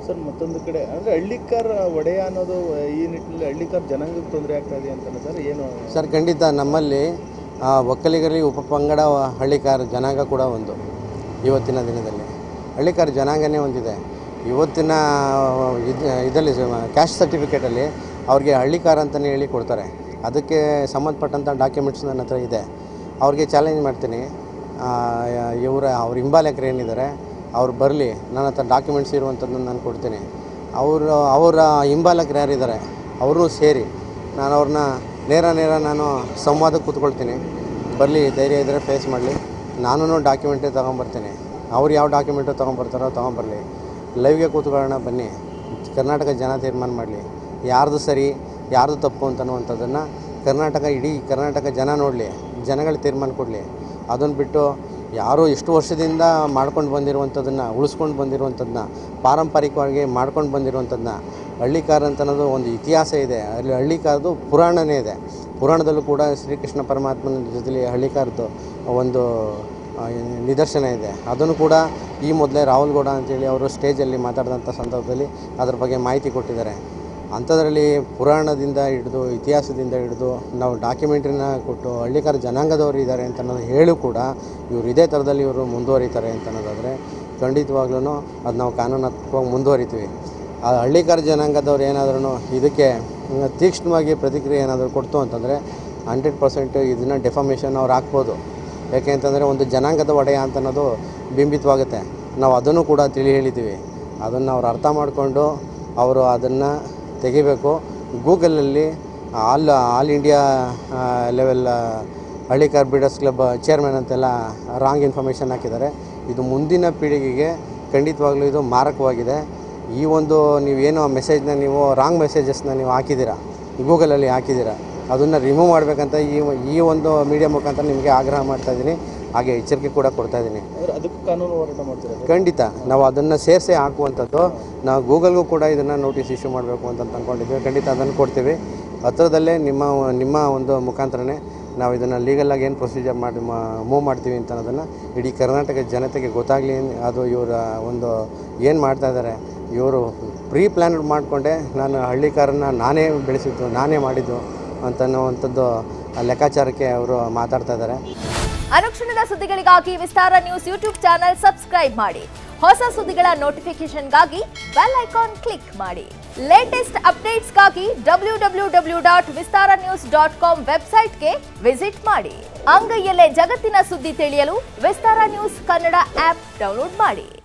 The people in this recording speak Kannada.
ಸರ್ ಮತ್ತೊಂದು ಕಡೆ ಅಂದರೆ ಹಳ್ಳಿಕಾರ್ ಒಡೆಯ ಅನ್ನೋದು ಈ ನಿಟ್ಟಿನಲ್ಲಿ ಹಳ್ಳಿಕಾರ್ ಜನಾಂಗಕ್ಕೆ ತೊಂದರೆ ಆಗ್ತಾ ಇದೆ ಅಂತಲ್ಲ ಸರ್ ಏನು ಸರ್ ಖಂಡಿತ ನಮ್ಮಲ್ಲಿ ಆ, ಒಕ್ಕಲಿಗರಲ್ಲಿ ಉಪಪಂಗಡ ಹಳ್ಳಿಕಾರ ಜನಾಂಗ ಕೂಡ ಒಂದು ಇವತ್ತಿನ ದಿನದಲ್ಲಿ ಹಳ್ಳಿಕಾರ ಜನಾಂಗನೇ ಒಂದಿದೆ ಇವತ್ತಿನ ಇದು ಇದರಲ್ಲಿ ಕ್ಯಾಸ್ಟ್ ಸರ್ಟಿಫಿಕೇಟಲ್ಲಿ ಅವ್ರಿಗೆ ಹಳ್ಳಿಕಾರ ಅಂತಲೇ ಹೇಳಿ ಕೊಡ್ತಾರೆ ಅದಕ್ಕೆ ಸಂಬಂಧಪಟ್ಟಂಥ ಡಾಕ್ಯುಮೆಂಟ್ಸ್ ನನ್ನ ಹತ್ರ ಇದೆ ಅವ್ರಿಗೆ ಚಾಲೆಂಜ್ ಮಾಡ್ತೀನಿ ಇವರ ಅವ್ರ ಹಿಂಬಾಲಕರು ಏನಿದ್ದಾರೆ ಅವ್ರು ಬರಲಿ ನನ್ನ ಹತ್ರ ಡಾಕ್ಯುಮೆಂಟ್ಸ್ ಇರುವಂಥದ್ದನ್ನು ನಾನು ಕೊಡ್ತೀನಿ ಅವರು ಅವರ ಹಿಂಬಾಲಕರು ಯಾರಿದ್ದಾರೆ ಅವರು ಸೇರಿ ನಾನು ಅವ್ರನ್ನ ನೇರ ನೇರ ನಾನು ಸಂವಾದಕ್ಕೆ ಕೂತ್ಕೊಳ್ತೀನಿ ಬರಲಿ ಧೈರ್ಯ ಇದ್ದರೆ ಫೇಸ್ ಮಾಡಲಿ ನಾನು ಡಾಕ್ಯುಮೆಂಟೇ ತೊಗೊಂಬರ್ತೀನಿ ಅವ್ರು ಯಾವ ಡಾಕ್ಯುಮೆಂಟು ತೊಗೊಂಬರ್ತಾರೋ ತೊಗೊಂಬರಲಿ ಲೈವ್ಗೆ ಕೂತ್ಕೊಳ್ಳೋಣ ಬನ್ನಿ ಕರ್ನಾಟಕ ಜನ ತೀರ್ಮಾನ ಮಾಡಲಿ ಯಾರ್ದು ಸರಿ ಯಾರ್ದು ತಪ್ಪು ಅಂತನ್ನುವಂಥದ್ದನ್ನು ಕರ್ನಾಟಕ ಇಡೀ ಕರ್ನಾಟಕ ಜನ ನೋಡಲಿ ಜನಗಳು ತೀರ್ಮಾನ ಕೊಡಲಿ ಅದನ್ನು ಬಿಟ್ಟು ಯಾರೋ ಎಷ್ಟು ವರ್ಷದಿಂದ ಮಾಡ್ಕೊಂಡು ಬಂದಿರುವಂಥದ್ದನ್ನು ಉಳಿಸ್ಕೊಂಡು ಬಂದಿರುವಂಥದ್ದನ್ನ ಪಾರಂಪರಿಕವಾಗಿ ಮಾಡ್ಕೊಂಡು ಬಂದಿರುವಂಥದ್ದನ್ನ ಹಳ್ಳಿಕಾರ ಅಂತ ಅನ್ನೋದು ಒಂದು ಇತಿಹಾಸ ಇದೆ ಅಲ್ಲಿ ಹಳ್ಳಿಕಾರದು ಪುರಾಣನೇ ಇದೆ ಪುರಾಣದಲ್ಲೂ ಕೂಡ ಶ್ರೀಕೃಷ್ಣ ಪರಮಾತ್ಮನ ಜೊತೆಲಿ ಹಳ್ಳಿಕಾರದ್ದು ಒಂದು ಆ, ನಿದರ್ಶನ ಇದೆ ಅದನ್ನು ಕೂಡ ಈ ಮೊದಲೇ ರಾಹುಲ್ ಗೌಡ ಅಂತೇಳಿ ಅವರು ಸ್ಟೇಜಲ್ಲಿ ಮಾತಾಡಿದಂಥ ಸಂದರ್ಭದಲ್ಲಿ ಅದ್ರ ಬಗ್ಗೆ ಮಾಹಿತಿ ಕೊಟ್ಟಿದ್ದಾರೆ ಅಂಥದ್ರಲ್ಲಿ ಪುರಾಣದಿಂದ ಹಿಡಿದು ಇತಿಹಾಸದಿಂದ ಹಿಡಿದು ನಾವು ಡಾಕ್ಯುಮೆಂಟ್ರಿನ ಕೊಟ್ಟು ಹಳ್ಳಿಕಾರ ಜನಾಂಗದವರು ಇದ್ದಾರೆ ಅಂತ ಅನ್ನೋದು ಹೇಳು ಕೂಡ ಇವರು ಇದೇ ಥರದಲ್ಲಿ ಇವರು ಮುಂದುವರಿತಾರೆ ಅಂತ ಅನ್ನೋದಾದರೆ ಖಂಡಿತವಾಗ್ಲೂ ಅದು ನಾವು ಕಾನೂನಾತ್ಮಕವಾಗಿ ಮುಂದುವರಿತೀವಿ ಆ ಹಳ್ಳಿಕಾರ ಜನಾಂಗದವ್ರು ಏನಾದ್ರೂ ಇದಕ್ಕೆ ಮ್, ತೀಕ್ಷ್ಣವಾಗಿ ಪ್ರತಿಕ್ರಿಯೆ ಏನಾದರೂ ಕೊಡ್ತು ಅಂತಂದರೆ ಹಂಡ್ರೆಡ್ ಪರ್ಸೆಂಟ್ ಇದನ್ನು ಡೆಫಾಮೇಷನ್ ಅವ್ರು ಹಾಕ್ಬೋದು ಯಾಕೆ ಅಂತಂದರೆ ಒಂದು ಜನಾಂಗದ ಒಡೆಯ ಅಂತ ಅನ್ನೋದು ಬಿಂಬಿತವಾಗುತ್ತೆ ನಾವು ಅದನ್ನು ಕೂಡ ತಿಳಿ ಹೇಳಿದ್ದೀವಿ ಅದನ್ನು ಅವ್ರು ಅರ್ಥ ಮಾಡಿಕೊಂಡು ಅವರು ಅದನ್ನು ತೆಗಿಬೇಕು ಗೂಗಲಲ್ಲಿ all all India level Hallikar builders club chairman ಅಂತೆಲ್ಲ ರಾಂಗ್ ಇನ್ಫಾರ್ಮೇಷನ್ ಹಾಕಿದ್ದಾರೆ ಇದು ಮುಂದಿನ ಪೀಳಿಗೆಗೆ ಖಂಡಿತವಾಗ್ಲೂ ಇದು ಮಾರಕವಾಗಿದೆ ಈ ಒಂದು ನೀವೇನು ಮೆಸೇಜ್ನ ನೀವು ರಾಂಗ್ ಮೆಸೇಜಸ್ನ ನೀವು ಹಾಕಿದ್ದೀರಾ ಗೂಗಲಲ್ಲಿ ಹಾಕಿದ್ದೀರಾ ಅದನ್ನು ರಿಮೂವ್ ಮಾಡಬೇಕಂತ ಈ ಈ ಒಂದು ಮೀಡಿಯಾ ಮುಖಾಂತರ ನಿಮಗೆ ಆಗ್ರಹ ಮಾಡ್ತಾ ಇದ್ದೀನಿ ಹಾಗೆ ಎಚ್ಚರಿಕೆ ಕೂಡ ಕೊಡ್ತಾ ಇದ್ದೀನಿ ಅಂದ್ರೆ ಅದಕ್ಕೂ ಕಾನೂನು ಹೋರಾಟ ಮಾಡ್ತೀರಾ ಸರ್ ಖಂಡಿತ ನಾವು ಅದನ್ನು ಸೇರಿಸಿ ಹಾಕುವಂಥದ್ದು ನಾವು ಗೂಗಲ್ಗೂ ಕೂಡ ಇದನ್ನು ನೋಟಿಸ್ ಇಶ್ಯೂ ಮಾಡಬೇಕು ಅಂತ ಅಂದ್ಕೊಂಡಿದ್ದೀವಿ ಖಂಡಿತ ಅದನ್ನು ಕೊಡ್ತೀವಿ ಹತ್ರದಲ್ಲೇ ನಿಮ್ಮ ನಿಮ್ಮ ಒಂದು ಮುಖಾಂತರನೇ ನಾವು ಇದನ್ನು ಲೀಗಲಾಗಿ ಏನು ಪ್ರೊಸೀಜರ್ ಮಾಡಿ ಮೂವ್ ಮಾಡ್ತೀವಿ ಅಂತ ಅನ್ನೋದನ್ನು ಇಡೀ ಕರ್ನಾಟಕ ಜನತೆಗೆ ಗೊತ್ತಾಗಲಿ ಅದು ಇವರ ಒಂದು ಏನು ಮಾಡ್ತಾ ಇದ್ದಾರೆ ಇವರು ಪ್ರೀ ಪ್ಲ್ಯಾನ್ ಮಾಡಿಕೊಂಡೆ ನಾನು ಹಳ್ಳಿಕಾರನ್ನ ನಾನೇ ಬೆಳೆಸಿದ್ದು ನಾನೇ ಮಾಡಿದ್ದು ಅಂತನ್ನುವಂಥದ್ದು ಲೆಕ್ಕಾಚಾರಕ್ಕೆ ಅವರು ಮಾತಾಡ್ತಾ ಇದ್ದಾರೆ ಅನುಕ್ಷಣದ ಸುದ್ದಿಗಳಿಗಾಗಿ Vistara news YouTube channel subscribe ಮಾಡಿ ಹೊಸ ಸುದ್ದಿಗಳ ನೋಟಿಫಿಕೇಶನ್ಗಾಗಿ ಬೆಲ್ ಐಕಾನ್ ಕ್ಲಿಕ್ ಮಾಡಿ ಲೇಟೆಸ್ಟ್ ಅಪ್ಡೇಟ್ಸ್ಗಾಗಿ W W W dot Vistara news dot com ವೆಬ್ಸೈಟ್ಗೆ ವಿಸಿಟ್ ಮಾಡಿ ಅಂಗೈಯಲ್ಲೇ ಜಗತ್ತಿನ ಸುದ್ದಿ ತಿಳಿಯಲು Vistara news Kannada app download ಮಾಡಿ